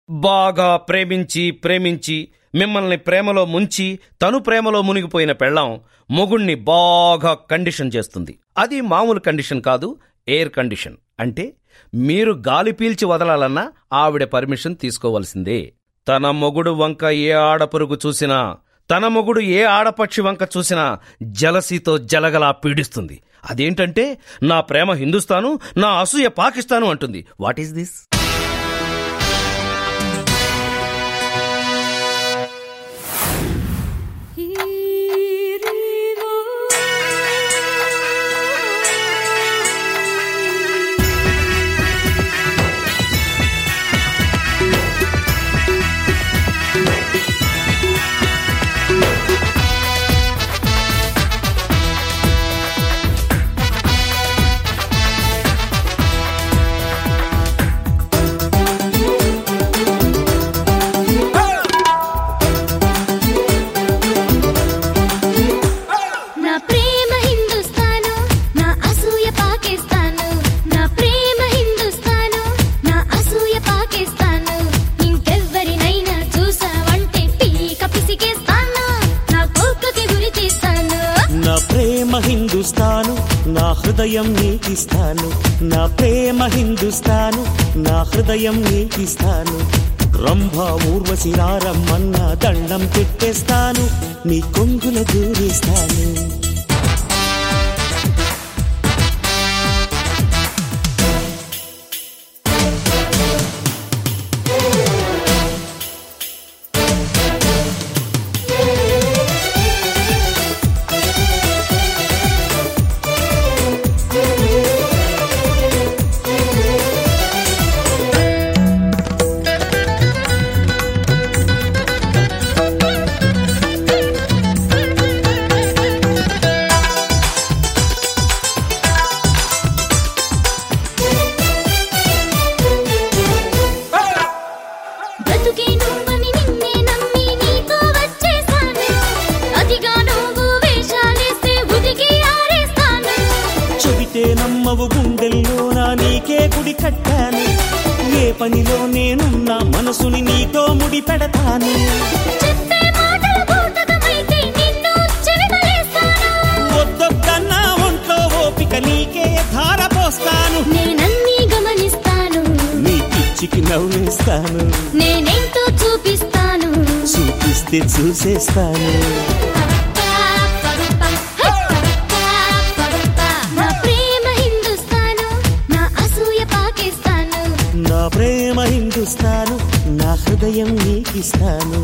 బాగా ప్రేమించి ప్రేమించి మిమ్మల్ని ప్రేమలో ముంచి తను ప్రేమలో మునిగిపోయిన పెళ్ళాం మొగుణ్ణి బాగా కండిషన్ చేస్తుంది అది మామూలు కండిషన్ కాదు ఎయిర్ కండిషన్ అంటే మీరు గాలి పీల్చి వదలాలన్నా ఆవిడ పర్మిషన్ తీసుకోవలసిందే తన మొగుడు వంక ఏ ఆడపరుగు చూసినా తన మొగుడు ఏ ఆడపక్షి వంక చూసినా జలసీతో జలగలా పీడిస్తుంది అదేంటంటే నా ప్రేమ హిందుస్తాను నా అసూయ పాకిస్తాను అంటుంది వాట్ ఈస్ దిస్ నా ప్రేమ హిందుస్తాను నా అసూయ పాకిస్తాను నా ప్రేమ హిందుస్తాను నా అసూయ పాకిస్తాను ఇంకెవ్వరినైనా చూసావంటే పీక పిసికేస్తాను నా కోకకి గురి తీస్తాను నా ప్రేమ హిందుస్తాను నా హృదయం నీకిస్తాను నా ప్రేమ హిందుస్తాను నా హృదయం నీకిస్తాను రంభా ఊర్వశి రారమ్మన్న దండం పెట్టేస్తాను నీ కొంగుల దూరేస్తాను బ్రతుకే నువ్వని నిన్నే నమ్మి నీతో వచ్చేసాను అతిగా నువ్వు వేషాలేస్తే ఉదికి ఆరేస్తాను చెబితే నమ్మవు గుండెల్లోనా నీకే గుడి కట్టాను ఏ పనిలో నేనున్నా మనసుని నీతో ముడి పెడతాను చెప్పే మాటలు బూటకమైతే నిన్ను చెవిమలేస్తాను వద్దొద్దన్నా ఒంట్లో ఓపిక నీకే ధార పోస్తాను నేనన్నీ గమనిస్తాను నీ పిచ్చికి నవ్వేస్తాను నేనేంటో చూపిస్తాను చూపిస్తే చూసేస్తాను నా ప్రేమ హిందుస్తాను నా అసూయ పాకిస్తాను నా ప్రేమ హిందుస్తాను నా హృదయం నీకిస్తాను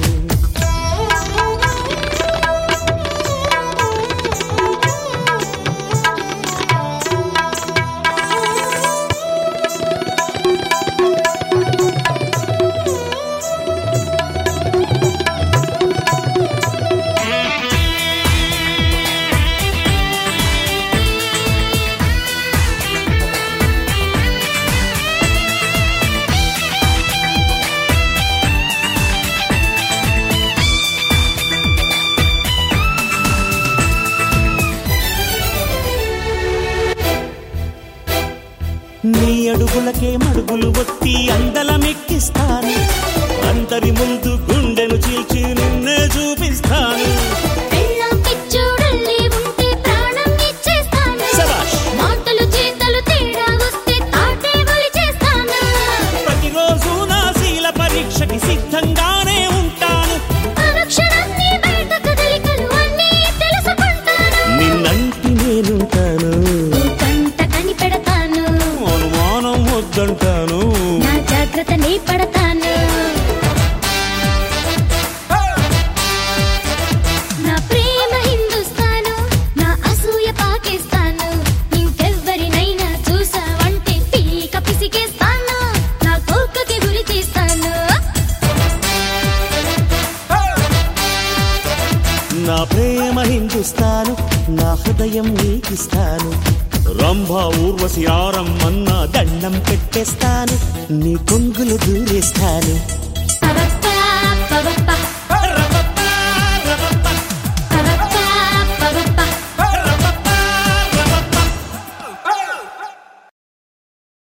నీ అడుగులకే మడుగులు ఒత్తి అందలమెక్కిస్తాను అందరి ముందు గుండెను చీల్చి నిన్నే చూపిస్తాను పెళ్ళాం పిచ్చోడల్లే ఉంటే ప్రాణం ఇచ్చేస్తాను శభాష్. మాటలు చేతలు తేడా వస్తే తాటే బలి చేస్తాను ప్రతిరోజు నా శీల పరీక్షకి సిద్ధంగానే ఉంటాను అనుక్షణం నీ బయట కదలికలు అన్నీ తెలుసుకుంటాను నిన్నంటి నేనుంటాను నీ కంట కనిపెడతాను అనుమానం వద్దంటాను నా జాగ్రత్త నీ పడతాను నా ప్రేమ హిందుస్తాను నా అసూయ పాకిస్తాను ఇంకెవ్వరినైనా చూసావంటే పీక పిసికేస్తాను నా కోకకి గురి తీస్తాను నా ప్రేమ హిందుస్తాను నా హృదయం నీకిస్తాను రంభా ఊర్వశి ఆరమ్మన్న దండం పెట్టేస్తాను నీ కొంగులు దూరేస్తాను